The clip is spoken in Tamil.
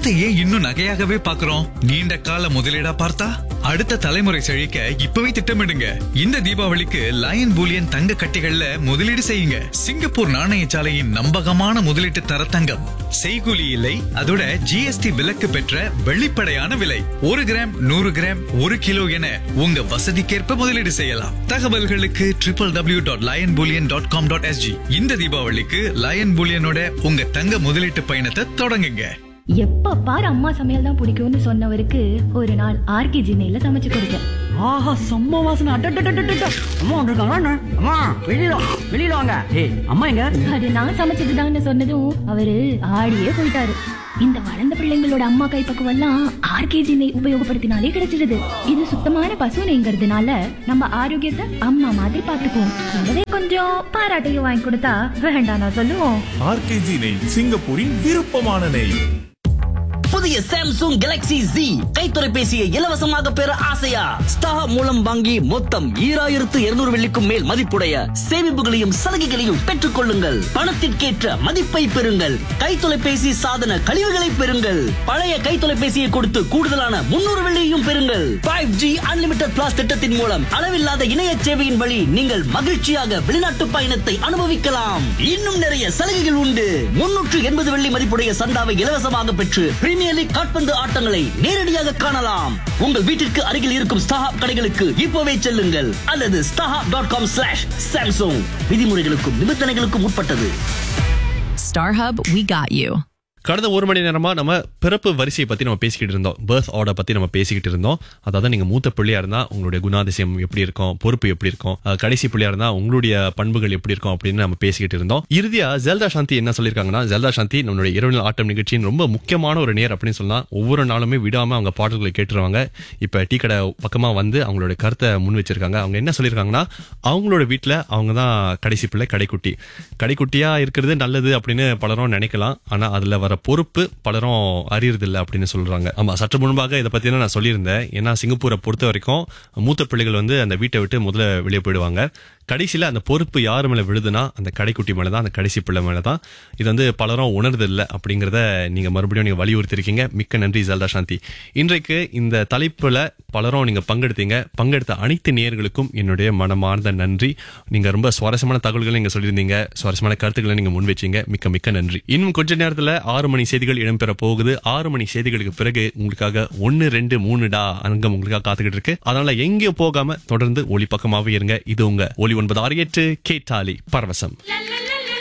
பணத்தை ஏன் இன்னும் நகையாகவே பாக்குறோம் நீண்ட கால முதலீடா பார்த்தா அடுத்த தலைமுறை செழிக்க இப்பவே திட்டமிடுங்க இந்த தீபாவளிக்கு லயன் பூலியன் தங்க கட்டிகள்ல முதலீடு செய்யுங்க சிங்கப்பூர் நாணயசாலையின் நம்பகமான முதலீட்டு தரத்தங்கம் செய்கூலி இல்லை அதோட ஜிஎஸ்டி விலக்கு பெற்ற வெளிப்படையான விலை ஒரு கிராம் நூறு கிராம் ஒரு கிலோ என உங்க வசதிக்கேற்ப முதலீடு செய்யலாம் தகவல்களுக்கு triple W dot Lion bullion dot com dot SG இந்த தீபாவளிக்கு லயன் பூலியனோட உங்க தங்க முதலீட்டு பயணத்தை தொடங்குங்க எப்ப பாரு அம்மா சமையல் தான் பிடிக்கும்னு சொன்னவருக்கு ஒரு நாள் ஆர்கே ஜினையில சமைச்சு கொடுத்தேன் ஆஹா செம்ம வாசனை அட்டட்டட்டட்டட்ட அம்மா வந்திருக்காங்க அம்மா வெளியில வா, வெளியில வாங்க ஏய் அம்மா எங்க அது நான் சமைச்சதுதான்னு சொன்னதும் அவரு ஆடியே போயிட்டாரு இந்த வளர்ந்த பிள்ளைங்களோட அம்மா கைப்பக்குவம் எல்லாம் ஆர்கேஜி நெய் உபயோகப்படுத்தினாலே கிடைச்சிடுது இது சுத்தமான பசு நெய்ங்கிறதுனால நம்ம ஆரோக்கியத்தை அம்மா மாதிரி பாத்துக்குவோம் கூடவே கொஞ்சம் பாராட்டையும் வாங்கி கொடுத்தா வேண்டாம் நான் சொல்லுவோம் ஆர்கேஜி நெய் சிங்கப்பூரின் விருப்பமான நெய் புதிய சாம்சங் கேலக்ஸி Z கை தொலைபேசியை இலவசமாக பெற ஆசையா ஸ்டார் மூலம் வாங்கி மொத்தம் ஈராயிரத்து இருநூறு வெள்ளிக்கும் மேல் மதிப்புடைய சேமிப்புகளையும் சலுகைகளையும் பெற்றுக் கொள்ளுங்கள் பணத்திற்கேற்ற மதிப்பை பெறுங்கள் கை தொலைபேசி சாதன கழிவுகளை பெறுங்கள் பழைய கை தொலைபேசியை கொடுத்து கூடுதலான முன்னூறு வெள்ளியையும் பெறுங்கள் ஃபைவ் ஜி அன்லிமிடெட் பிளாஸ் திட்டத்தின் மூலம் அளவில்லாத இணைய சேவையின் வழி நீங்கள் மகிழ்ச்சியாக வெளிநாட்டு பயணத்தை அனுபவிக்கலாம் இன்னும் நிறைய சலுகைகள் உண்டு முன்னூற்று எண்பது வெள்ளி மதிப்புடைய சந்தாவை இலவசமாக பெற்று பிரீமியர் லீக் காட்பந்து ஆட்டங்களை நேரடியாக காணலாம் உங்கள் வீட்டிற்கு அருகில் இருக்கும் ஸ்டாஹாப் கடைகளுக்கு இப்போவே செல்லுங்கள் அல்லது StarHub dot com slash Samsung விதிமுறைகளுக்கும் நிபந்தனைகளுக்கும் உட்பட்டது StarHub, we got you. கடந்த ஒரு மணி நேரமா நம்ம பிறப்பு வரிசையை பத்தி நம்ம பேசிக்கிட்டு இருந்தோம் பர்த் ஆர்டர் பத்தி நம்ம பேசிக்கிட்டு இருந்தோம் அதாவது நீங்க மூத்த பிள்ளையா இருந்தா உங்களுடைய குணாதிசயம் எப்படி இருக்கும் பொறுப்பு எப்படி இருக்கும் அஹ், கடைசி பிள்ளையா இருந்தா உங்களுடைய பண்புகள் எப்படி இருக்கும் அப்படின்னு நம்ம பேசிக்கிட்டு இருந்தோம் இறுதியா ஜெல்தா சாந்தி என்ன சொல்லியிருக்காங்கன்னா ஜெல்தா சாந்தி நம்மளுடைய இரவு ஆட்டம் நிகழ்ச்சியின் ரொம்ப முக்கியமான ஒரு நேர் அப்படின்னு சொல்லலாம் ஒவ்வொரு நாளுமே விடாம அவங்க பாடல்களை கேட்டுருவாங்க இப்ப டீ கடை பக்கமா வந்து அவங்களுடைய கருத்தை முன் வச்சிருக்காங்க அவங்க என்ன சொல்லியிருக்காங்கன்னா அவங்களோட வீட்டுல அவங்க தான் கடைசி பிள்ளை கடைக்குட்டி கடைக்குட்டியா இருக்கிறது நல்லது அப்படின்னு பலரும் நினைக்கலாம் ஆனா அதுல வர பொறுப்பு பலரும் அறியறதில்ல அப்படின்னு சொல்றாங்க ஆமா சற்று முன்பாக இதை பத்தி நான் சொல்லியிருந்தேன் ஏன்னா சிங்கப்பூரை பொறுத்த வரைக்கும் மூத்த பிள்ளைகள் வந்து அந்த வீட்டை விட்டு முதல்ல வெளியே போயிடுவாங்க கடைசியில அந்த பொறுப்பு யார் மேல விழுதுன்னா அந்த கடைக்குட்டி மேல தான் அந்த கடைசி பிள்ளை மேல தான் இது வந்து பலரும் உணர்தில்ல அப்படிங்கறத நீங்க மறுபடியும் நீங்க வலியுறுத்திருக்கீங்க மிக்க நன்றி ஜல்தா சாந்தி இன்றைக்கு இந்த தலைப்புல பலரும் நீங்க பங்கெடுத்தீங்க பங்கெடுத்த அனைத்து நேயர்களுக்கும் என்னுடைய மனமார்ந்த நன்றி நீங்க ரொம்ப சுவாரஸ்யமான தகவல்களை நீங்க சொல்லியிருந்தீங்க சுவாரஸ்யமான கருத்துக்களை நீங்க முன் வச்சீங்க மிக்க மிக்க நன்றி இன்னும் கொஞ்ச நேரத்துல ஆறு மணி செய்திகள் இடம்பெற போகுது ஆறு மணி செய்திகளுக்கு பிறகு உங்களுக்காக ஒன்னு ரெண்டு மூணுடா அங்கம் உங்களுக்காக காத்துக்கிட்டு இருக்கு அதனால எங்கேயும் போகாம தொடர்ந்து ஒளி பக்கமாவே இருங்க இது உங்க ஒளி ஒன்பது ஆறு எட்டு கேட்டாலி பரவசம்